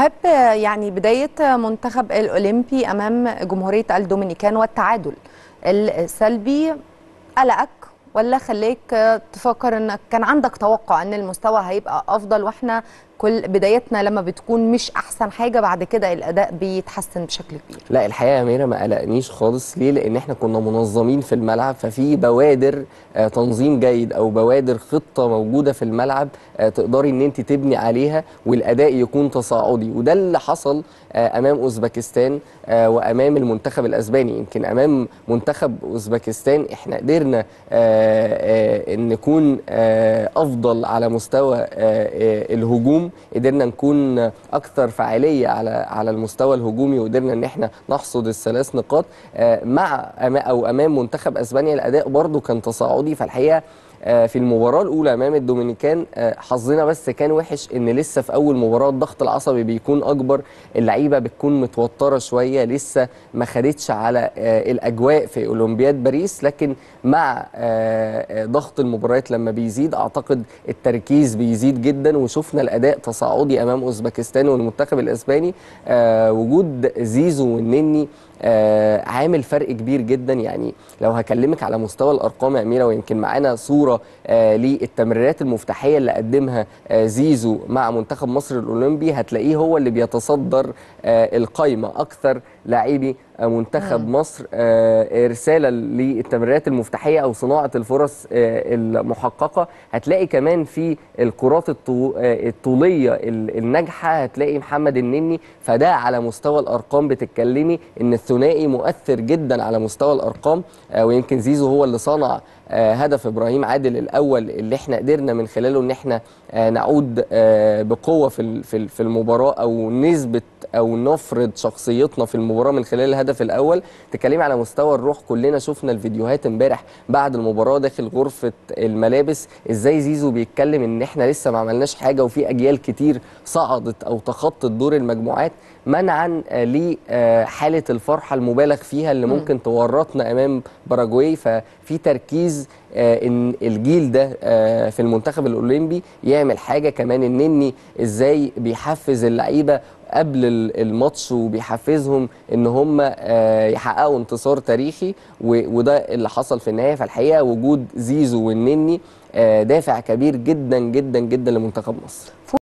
إيهاب يعني بداية منتخب الأولمبي أمام جمهورية الدومينيكان والتعادل السلبي قلقك ولا خليك تفكر انك كان عندك توقع ان المستوى هيبقى افضل واحنا كل بدايتنا لما بتكون مش احسن حاجه بعد كده الاداء بيتحسن بشكل كبير لا الحقيقه يا ميرا ما قلقنيش خالص ليه لان احنا كنا منظمين في الملعب ففي بوادر آه تنظيم جيد او بوادر خطه موجوده في الملعب آه تقدري ان انت تبني عليها والاداء يكون تصاعدي وده اللي حصل آه امام اوزبكستان وامام المنتخب الاسباني يمكن امام منتخب اوزبكستان احنا قدرنا ان نكون افضل على مستوى الهجوم قدرنا نكون اكثر فعاليه على على المستوى الهجومي وقدرنا ان احنا نحصد الثلاث نقاط مع او امام منتخب اسبانيا الاداء برضو كان تصاعدي فالحقيقه في المباراة الأولى أمام الدومينيكان حظنا بس كان وحش إن لسه في أول مباراة الضغط العصبي بيكون أكبر اللعيبة بتكون متوترة شوية لسه ما خدتش على الأجواء في أولمبياد باريس لكن مع ضغط المباريات لما بيزيد أعتقد التركيز بيزيد جدا وشفنا الأداء تصاعدي أمام أوزبكستان والمنتخب الأسباني وجود زيزو والنني آه عامل فرق كبير جدا يعني لو هكلمك على مستوى الارقام يا اميره ويمكن معانا صوره آه للتمريرات المفتاحيه اللي قدمها آه زيزو مع منتخب مصر الاولمبي هتلاقيه هو اللي بيتصدر آه القايمه اكثر لاعبي منتخب مم. مصر ارسالا للتمريرات المفتاحيه او صناعه الفرص المحققه هتلاقي كمان في الكرات الطوليه الناجحه هتلاقي محمد النني فده على مستوى الارقام بتتكلمي ان الثنائي مؤثر جدا على مستوى الارقام ويمكن زيزو هو اللي صنع هدف ابراهيم عادل الاول اللي احنا قدرنا من خلاله ان احنا نعود بقوه في في المباراه او نثبت او نفرض شخصيتنا في المباراه من خلال الهدف الاول تكلمي على مستوى الروح كلنا شفنا الفيديوهات امبارح بعد المباراه داخل غرفه الملابس ازاي زيزو بيتكلم ان احنا لسه ما عملناش حاجه وفي اجيال كتير صعدت او تخطت دور المجموعات منعا لحاله الفرحه المبالغ فيها اللي ممكن تورطنا امام باراجواي ففي تركيز ان الجيل ده في المنتخب الاولمبي يعمل حاجه كمان النني ازاي بيحفز اللعيبه قبل الماتش وبيحفزهم ان هم يحققوا انتصار تاريخي وده اللي حصل في النهايه فالحقيقه وجود زيزو والنني دافع كبير جدا جدا جدا لمنتخب مصر